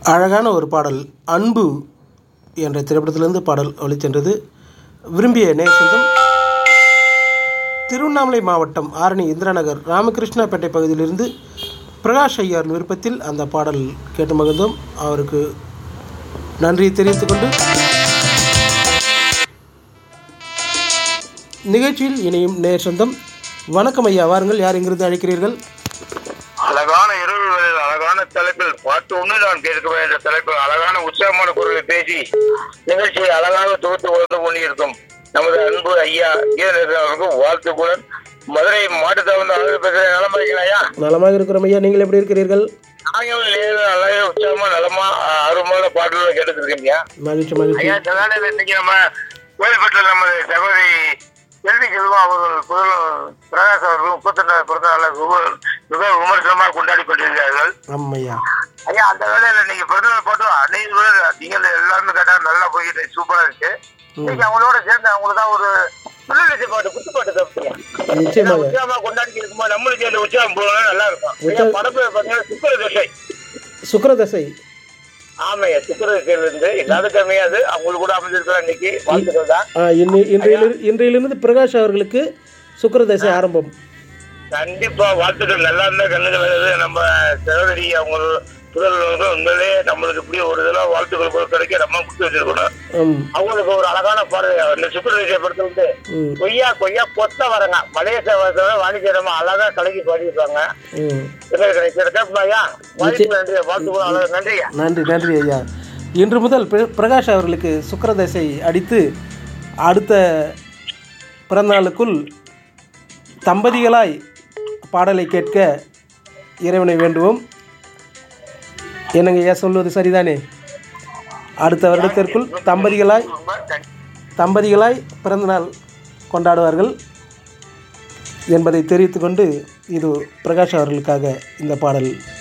அழகான ஒரு பாடல் அன்பு என்ற திரைப்படத்திலிருந்து பாடல் ஒளிச்சென்றது விரும்பிய நேசந்தம் திருவண்ணாமலை மாவட்டம் ஆரணி இந்திராநகர் ராமகிருஷ்ணாப்பேட்டை பகுதியிலிருந்து பிரகாஷ் ஐயார் விருப்பத்தில் அந்த பாடல் கேட்டு மகிழ்ந்தோம் அவருக்கு நன்றியை தெரிவித்துக் கொண்டு நிகழ்ச்சியில் இணையும் நேர் சொந்தம் வணக்கம் ஐயா வாருங்கள் யார் எங்கிருந்து அழைக்கிறீர்கள் அழகான இரவுகளில் அழகான தலைப்பில் பாட்டு ஒன்று நான் கேட்க வேண்டிய தலைப்பில் அழகான உற்சாகமான குரலில் பேசி நிகழ்ச்சியை அழகாக தொகுத்து வந்து கொண்டிருக்கும் நமது அன்பு ஐயா கீதநேசன் அவர்களுக்கு வாழ்த்துக்குடன் மதுரை மாட்டுத்தாவந்த ஆளுநர் பேசுகிற நலமா இருக்கலையா நலமாக இருக்கிறோம் ஐயா நீங்கள் எப்படி இருக்கிறீர்கள் நாங்கள் நேரில் அழகாக உற்சாகமா நலமா அருமையான பாடல்களை கேட்டுருக்கீங்க மகிழ்ச்சி மகிழ்ச்சி ஐயா சில நாளில் இன்னைக்கு நம்ம கோயில்பட்டில் நமது சகோதரி செல்வி செல்வம் அவர்கள் புதல் பிரகாஷ் அவர்கள் முப்பத்தெண்டாவது பிறந்த நாளை மிக- மிக விமர்சனமாக கொண்டாடி கொண்டிருக்கிறார்கள் ஆமையா ஐயா அந்த வேலையில நீங்க பிறந்தநாள் போட்டு அன்னைக்கு கூட நீங்க எல்லாருமே கேட்டா நல்லா போயிட்டு சூப்பரா இருக்கு இன்னைக்கு அவங்களோட சேர்ந்து அவங்களுக்கு தான் ஒரு புள்ளி பாட்டு குத்து பாட்டு தப்புங்க நிச்சயமாக உற்சாகமா கொண்டாடி இருக்கும்போது நம்மளுக்கு அந்த உற்சாகம் போகணும் நல்லா இருக்கும் ஐயா, உற்சாகம். படம் பேர் பாத்தீங்கன்னா சுக்கர தசை சுக்கரதசை ஆமையா சுக்கர தசையில இருந்து எல்லாரும் கம்மியாது அவங்களுக்கு கூட அமைஞ்சிருக்கலாம் இன்னைக்கு வாழ்த்துக்கள் தான் ஆ, இன்னி- இன்றையிலிரு இன்றையிலிருந்து பிரகாஷ் அவர்களுக்கு சுக்கரதசை ஆரம்பம் கண்டிப்பா வாழ்த்துக்கள் நல்லா இருந்தா கண்ணுக்கு நல்லது நம்ம சகோதரி அவங்க புதல்வர்களுக்கு உண்மையிலே நம்மளுக்கு இப்படி ஒரு இதெல்லாம் வாழ்த்துக்கள் கூட கிடைக்க நம்ம கொடுத்து வச்சிருக்கணும் ம் அவங்களுக்கு ஒரு அழகான பாடல் இந்த சுக்கரதேசிய படத்தை வந்து ம் கொய்யா கொய்யா கொத்த வரங்க மலைய சேவத்தோட வாணிஜரமா அழகா கலக்கி பாடியிருப்பாங்க ம் கேட்பாயா வாழ்த்து நன்றி வாழ்த்துக்கள் அழகா நன்றியா நன்றி நன்றி ஐயா இன்று முதல் பிர- பிரகாஷ் அவர்களுக்கு சுக்கரதசை அடித்து அடுத்த பிறந்தநாளுக்குள் தம்பதிகளாய் பாடலை கேட்க இறைவனை வேண்டுவோம் என்னங்க ஐயா சொல்வது சரிதானே அடுத்த வருடத்திற்குள் தம்பதிகளாய் தம்பதிகளாய் பிறந்தநாள் கொண்டாடுவார்கள் என்பதை தெரிவித்துக்கொண்டு இது பிரகாஷ் அவர்களுக்காக இந்த பாடல்